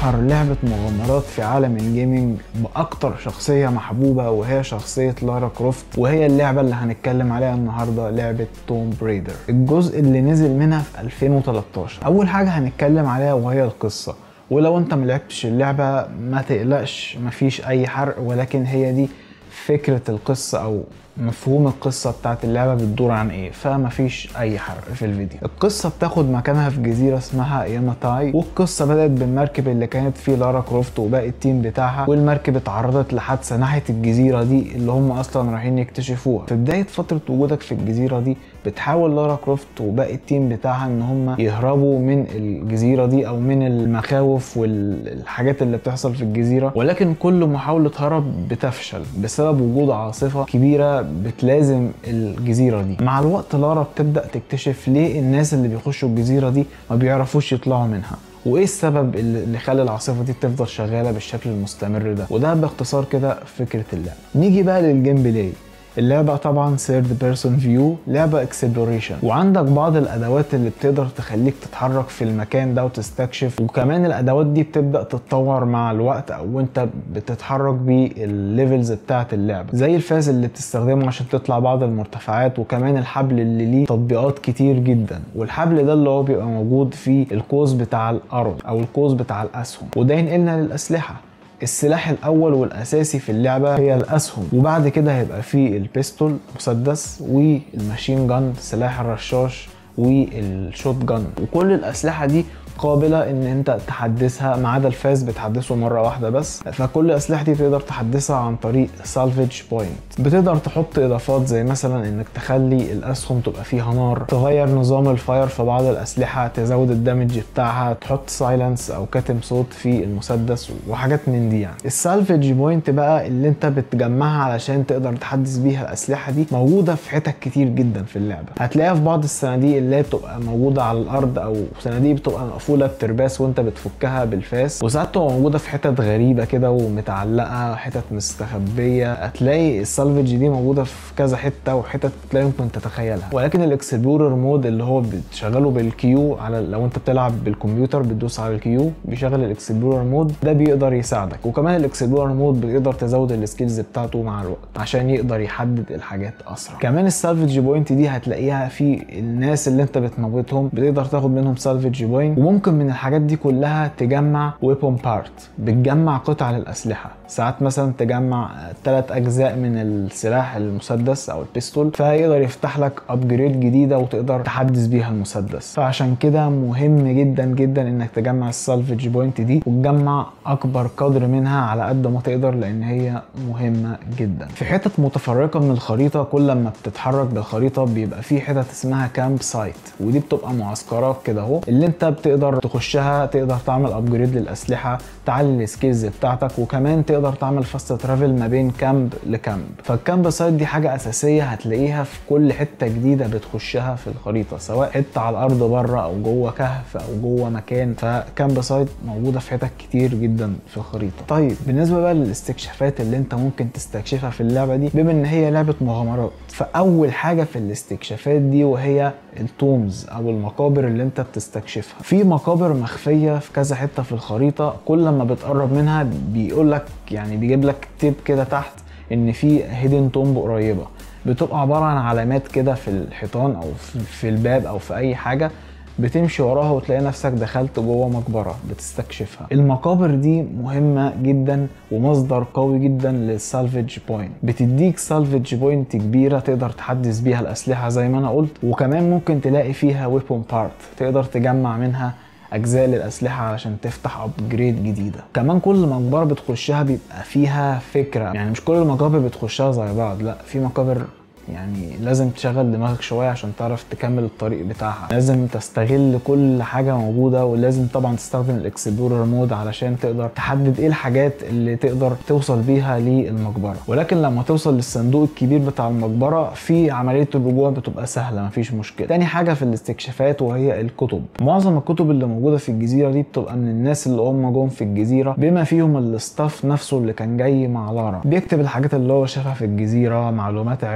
اشهر لعبة مغامرات في عالم الجيمنج باكتر شخصية محبوبة وهي شخصية لارا كروفت وهي اللعبة اللي هنتكلم عليها النهاردة لعبة توم بريدر الجزء اللي نزل منها في 2013 اول حاجة هنتكلم عليها وهي القصة ولو انت ملعبتش اللعبة ما تقلقش مفيش اي حرق ولكن هي دي فكرة القصة او مفهوم القصة بتاعت اللعبة بتدور عن ايه فمفيش اي حرق في الفيديو القصة بتاخد مكانها في جزيرة اسمها ياماتاي والقصة بدأت بالمركب اللي كانت فيه لارا كروفت وباقي التيم بتاعها والمركب اتعرضت لحادثة ناحية الجزيرة دي اللي هم اصلا رايحين يكتشفوها في بداية فترة وجودك في الجزيرة دي بتحاول لارا كروفت وباقي التيم بتاعها ان هم يهربوا من الجزيرة دي او من المخاوف والحاجات اللي بتحصل في الجزيرة ولكن كل محاولة هرب بتفشل بسبب وجود عاصفة كبيرة بتلازم الجزيرة دي مع الوقت لارا بتبدأ تكتشف ليه الناس اللي بيخشوا الجزيرة دي ما بيعرفوش يطلعوا منها وايه السبب اللي خلى العاصفه دي تفضل شغاله بالشكل المستمر ده وده باختصار كده فكره اللعبه نيجي بقى للجيم بلاي اللعبة طبعا ثيرد بيرسون فيو لعبة اكسبلوريشن وعندك بعض الادوات اللي بتقدر تخليك تتحرك في المكان ده وتستكشف وكمان الادوات دي بتبدا تتطور مع الوقت او انت بتتحرك بالليفلز بتاعه اللعبة زي الفاس اللي بتستخدمه عشان تطلع بعض المرتفعات وكمان الحبل اللي ليه تطبيقات كتير جدا والحبل ده اللي هو بيبقى موجود في القوس بتاع الارض او القوس بتاع الاسهم وده ينقلنا للاسلحه السلاح الاول والاساسي في اللعبه هي الاسهم وبعد كده هيبقى فيه البيستول مسدس والماشين جان سلاح الرشاش والشوت جان وكل الاسلحه دي قابلة ان انت تحدثها ما عدا الفاس بتحدثه مرة واحدة بس فكل اسلحتي تقدر تحدثها عن طريق سالفج بوينت بتقدر تحط اضافات زي مثلا انك تخلي الاسهم تبقى فيها نار تغير نظام الفاير في بعض الاسلحة تزود الدمج بتاعها تحط سايلنس او كاتم صوت في المسدس وحاجات من دي يعني السالفج بوينت بقى اللي انت بتجمعها علشان تقدر تحدث بيها الاسلحة دي موجودة في حتت كتير جدا في اللعبة هتلاقيها في بعض الصناديق اللي هي بتبقى موجودة على الارض او صناديق بتبقى مقفولة بترباس وانت بتفكها بالفاس وساعات تبقى موجوده في حتت غريبه كده ومتعلقه حتت مستخبيه هتلاقي السالفج دي موجوده في كذا حته وحتت لا يمكن تتخيلها ولكن الاكسبلورر مود اللي هو بتشغله بالكيو على لو انت بتلعب بالكمبيوتر بتدوس على الكيو بيشغل الاكسبلورر مود ده بيقدر يساعدك وكمان الاكسبلورر مود بيقدر تزود السكيلز بتاعته مع الوقت عشان يقدر يحدد الحاجات اسرع كمان السالفج بوينت دي هتلاقيها في الناس اللي انت بتموتهم بتقدر تاخد منهم سالفج بوينت وممكن من الحاجات دي كلها تجمع ويبون بارت بتجمع قطع للاسلحه ساعات مثلا تجمع ثلاث اجزاء من السلاح المسدس او البيستول فيقدر يفتح لك ابجريد جديده وتقدر تحدث بيها المسدس فعشان كده مهم جدا جدا انك تجمع السالفج بوينت دي وتجمع اكبر قدر منها على قد ما تقدر لان هي مهمه جدا في حتت متفرقه من الخريطه كل ما بتتحرك بالخريطه بيبقى في حتت اسمها كامب سايت ودي بتبقى معسكرات كده اهو اللي انت بتقدر تخشها تقدر تعمل ابجريد للاسلحه تعلي السكيلز بتاعتك وكمان تقدر تعمل فاست ترافل ما بين كامب لكامب فالكامب سايت دي حاجه اساسيه هتلاقيها في كل حته جديده بتخشها في الخريطه سواء حته على الارض بره او جوه كهف او جوه مكان فكامب سايت موجوده في حتت كتير جدا في الخريطه طيب بالنسبه بقى للاستكشافات اللي انت ممكن تستكشفها في اللعبه دي بما ان هي لعبه مغامرات فاول حاجه في الاستكشافات دي وهي التومز او المقابر اللي انت بتستكشفها في مقابر مخفيه في كذا حته في الخريطه كل ما بتقرب منها بيقول لك يعني بيجيب لك تيب كده تحت ان في هيدن تومب قريبه بتبقى عباره عن علامات كده في الحيطان او في الباب او في اي حاجه بتمشي وراها وتلاقي نفسك دخلت جوه مقبره بتستكشفها المقابر دي مهمه جدا ومصدر قوي جدا للسالفج بوينت بتديك سالفج بوينت كبيره تقدر تحدث بيها الاسلحه زي ما انا قلت وكمان ممكن تلاقي فيها ويبون بارت تقدر تجمع منها اجزاء للاسلحه علشان تفتح ابجريد جديده كمان كل مقبره بتخشها بيبقى فيها فكره يعني مش كل المقابر بتخشها زي بعض لا في مقابر يعني لازم تشغل دماغك شويه عشان تعرف تكمل الطريق بتاعها لازم تستغل كل حاجه موجوده ولازم طبعا تستخدم الاكسبلورر مود علشان تقدر تحدد ايه الحاجات اللي تقدر توصل بيها للمقبره ولكن لما توصل للصندوق الكبير بتاع المقبره في عمليه الرجوع بتبقى سهله مفيش مشكله تاني حاجه في الاستكشافات وهي الكتب معظم الكتب اللي موجوده في الجزيره دي بتبقى من الناس اللي هم جم في الجزيره بما فيهم الاستاف نفسه اللي كان جاي مع لارا بيكتب الحاجات اللي هو شافها في الجزيره معلومات عرفها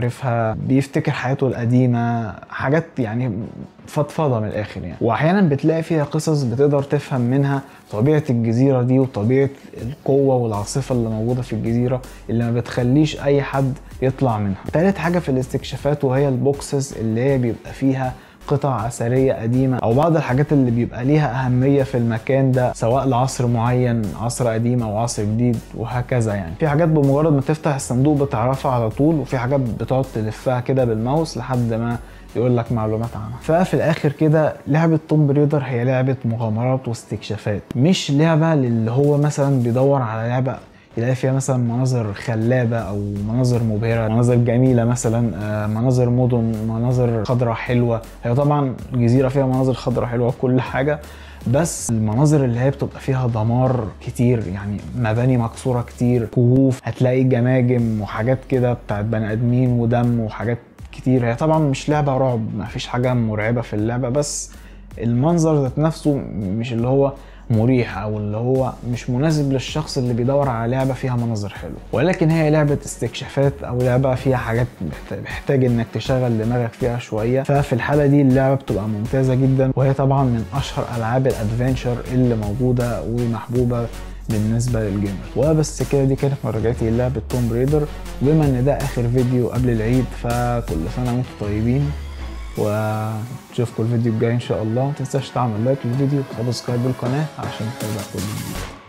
حاجه بيفتكر حياته القديمه حاجات يعني فضفضه من الاخر يعني واحيانا بتلاقي فيها قصص بتقدر تفهم منها طبيعه الجزيره دي وطبيعه القوه والعاصفه اللي موجوده في الجزيره اللي ما بتخليش اي حد يطلع منها تالت حاجه في الاستكشافات وهي البوكسز اللي هي بيبقى فيها قطع اثريه قديمه او بعض الحاجات اللي بيبقى ليها اهميه في المكان ده سواء لعصر معين عصر قديم او عصر جديد وهكذا يعني في حاجات بمجرد ما تفتح الصندوق بتعرفها على طول وفي حاجات بتقعد تلفها كده بالماوس لحد ما يقول لك معلومات عنها ففي الاخر كده لعبه توم بريدر هي لعبه مغامرات واستكشافات مش لعبه للي هو مثلا بيدور على لعبه يلاقي فيها مثلا مناظر خلابه او مناظر مبهره مناظر جميله مثلا آه، مناظر مدن مناظر خضراء حلوه هي طبعا الجزيره فيها مناظر خضراء حلوه وكل حاجه بس المناظر اللي هي بتبقى فيها دمار كتير يعني مباني مكسوره كتير كهوف هتلاقي جماجم وحاجات كده بتاعت بني ادمين ودم وحاجات كتير هي طبعا مش لعبه رعب ما فيش حاجه مرعبه في اللعبه بس المنظر ذات نفسه مش اللي هو مريح او اللي هو مش مناسب للشخص اللي بيدور على لعبه فيها مناظر حلوه ولكن هي لعبه استكشافات او لعبه فيها حاجات محتاج انك تشغل دماغك فيها شويه ففي الحاله دي اللعبه بتبقى ممتازه جدا وهي طبعا من اشهر العاب الادفنشر اللي موجوده ومحبوبه بالنسبه للجيمر وبس كده دي كانت مراجعتي للعبه توم بريدر وبما ان ده اخر فيديو قبل العيد فكل سنه وانتم طيبين ونشوفكم الفيديو الجاي ان شاء الله ما تنساش تعمل لايك للفيديو وسبسكرايب للقناه عشان تتابع كل جديد